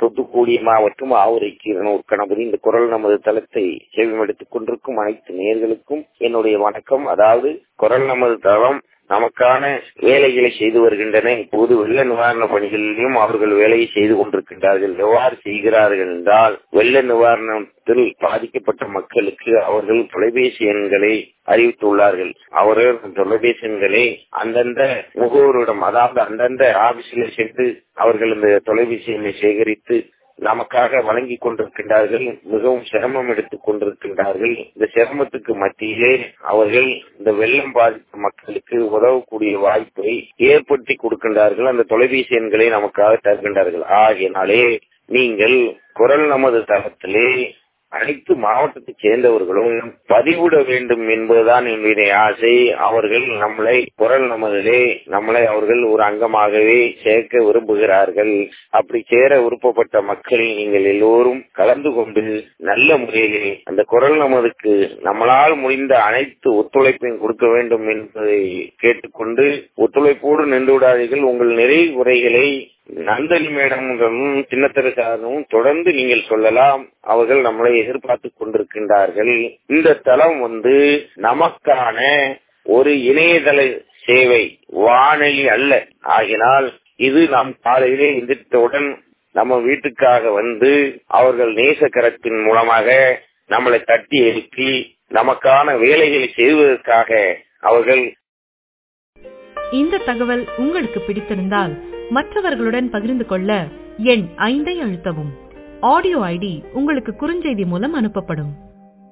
தூத்துக்குடி மாவட்டம் ஆவுரைக்கு இருநூறு கணபதி இந்த குரல் நமது தளத்தை செவிமடுத்துக் கொண்டிருக்கும் அனைத்து நேர்களுக்கும் என்னுடைய வணக்கம் அதாவது குரல் நமது தளம் நமக்கான வேலைகளை செய்து வருகின்றன இப்போது வெள்ள நிவாரண பணிகளிலும் அவர்கள் வேலையை செய்து கொண்டிருக்கின்றார்கள் எவ்வாறு செய்கிறார்கள் என்றால் வெள்ள நிவாரணத்தில் பாதிக்கப்பட்ட மக்களுக்கு அவர்கள் தொலைபேசி எண்களை அறிவித்துள்ளார்கள் அவர்கள் தொலைபேசி எண்களை அந்தந்த முகவரிடம் அதாவது அந்தந்த ஆபீஸில் சென்று அவர்கள் இந்த தொலைபேசி எண்ணை சேகரித்து நமக்காக வழங்கி கொண்டிருக்கின்றார்கள் மிகவும் சிரமம் எடுத்துக் கொண்டிருக்கின்றார்கள் இந்த சிரமத்துக்கு மத்தியிலே அவர்கள் இந்த வெள்ளம் பாதித்த மக்களுக்கு உதவக்கூடிய வாய்ப்பை ஏற்படுத்தி கொடுக்கின்றார்கள் அந்த தொலைபேசி எண்களை நமக்காக தருகின்றார்கள் ஆகியனாலே நீங்கள் குரல் நமது தளத்திலே அனைத்து மாவட்டத்தைச் சேர்ந்தவர்களும் பதிவிட வேண்டும் என்பதுதான் என்னுடைய ஆசை அவர்கள் நம்மளை குரல் நமதிலே நம்மளை அவர்கள் ஒரு அங்கமாகவே சேர்க்க விரும்புகிறார்கள் அப்படி சேர விருப்பப்பட்ட மக்கள் நீங்கள் எல்லோரும் கலந்து கொண்டு நல்ல முறையிலே அந்த குரல் நமதுக்கு நம்மளால் முடிந்த அனைத்து ஒத்துழைப்பையும் கொடுக்க வேண்டும் என்பதை கேட்டுக்கொண்டு ஒத்துழைப்போடு நின்று விடாதீர்கள் உங்கள் நிறை உரைகளை நந்தனி மேடமும் சின்னத்தரசாரும் தொடர்ந்து நீங்கள் சொல்லலாம் அவர்கள் நம்மளை எதிர்பார்த்து கொண்டிருக்கின்றார்கள் இந்த தளம் வந்து நமக்கான ஒரு இணையதள சேவை வானொலி அல்ல ஆகினால் இது நாம் காலையிலே எந்திரித்தவுடன் நம்ம வீட்டுக்காக வந்து அவர்கள் நேசக்கரத்தின் மூலமாக நம்மளை தட்டி எழுப்பி நமக்கான வேலைகளை செய்வதற்காக அவர்கள் இந்த தகவல் உங்களுக்கு பிடித்திருந்தால் மற்றவர்களுடன் பகிர்ந்து கொள்ள எண் ஐந்தை அழுத்தவும் ஆடியோ ஐடி உங்களுக்கு குறுஞ்செய்தி மூலம் அனுப்பப்படும்